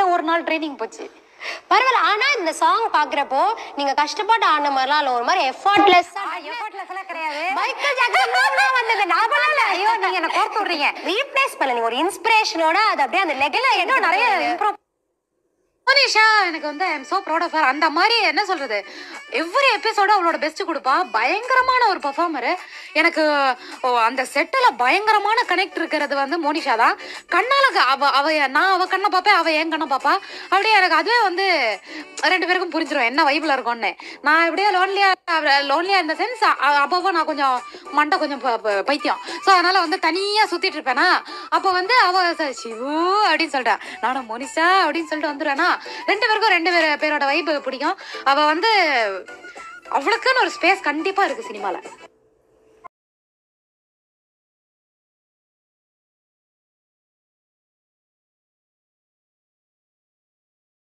ஒரு நாள் ட்ரைனிங் போச்சு பரவாயில்ல ஆனா இந்த சாங் பாக்குறப்போ நீங்க கஷ்டப்பட்டு ஆடின மாதிரிலாம் இல்ல ஒரு மாதிரி எஃபர்ட்லெஸ்ஸா எஃபர்ட்லெஸ் எல்லாம் கிடையாது மைக்கேல் ஜாக்சன் மூவ்லாம் வந்தது நான் பண்ணல ஐயோ நீங்க என்ன கோர்த்து விடுறீங்க ரீப்ளேஸ் பண்ணல நீங்க ஒரு இன்ஸ்பிரேஷனோட அது அப்படியே அந்த லெகல இன்னும் நிறைய இம்ப்ரூவ் மோனிஷா எனக்கு வந்து I am so proud of அந்த மாதிரி என்ன சொல்றது எவ்ரி எபிசோட அவளோட பெஸ்ட் கொடுப்பா பயங்கரமான ஒரு பெர்ஃபார்மர் எனக்கு ஓ, அந்த செட்டில் பயங்கரமான கனெக்ட் இருக்கிறது வந்து மோனிஷா தான் கண்ணால க- அவ அவ நான் அவ கண்ணை பார்ப்பேன் அவ என் கண்ணை பார்ப்பா அப்படியே எனக்கு அதுவே வந்து ரெண்டு பேருக்கும் புரிஞ்சிடும் என்ன வைபிள் இருக்கும்னு நான் இப்படியே லோன்லியா லோன்லியா இந்த சென்ஸ் அப்பப்போ நான் கொஞ்சம் மண்டை கொஞ்சம் ப- ப- பைத்தியம் ஸோ அதனால வந்து தனியா சுத்திட்டு இருப்பேனா அப்போ வந்து அவ ச- சிவு அப்படின்னு சொல்லிட்டா நானும் மோனிஷா அப்படின்னு சொல்லிட்டு வந்துடுவேனா ரெண்டு பேருக்கும் ரெண்டு பேர் பேரோட வைப் பிடிக்கும் அவ வந்து அவளுக்குன்னு ஒரு ஸ்பேஸ் கண்டிப்பா இருக்கு சினிமால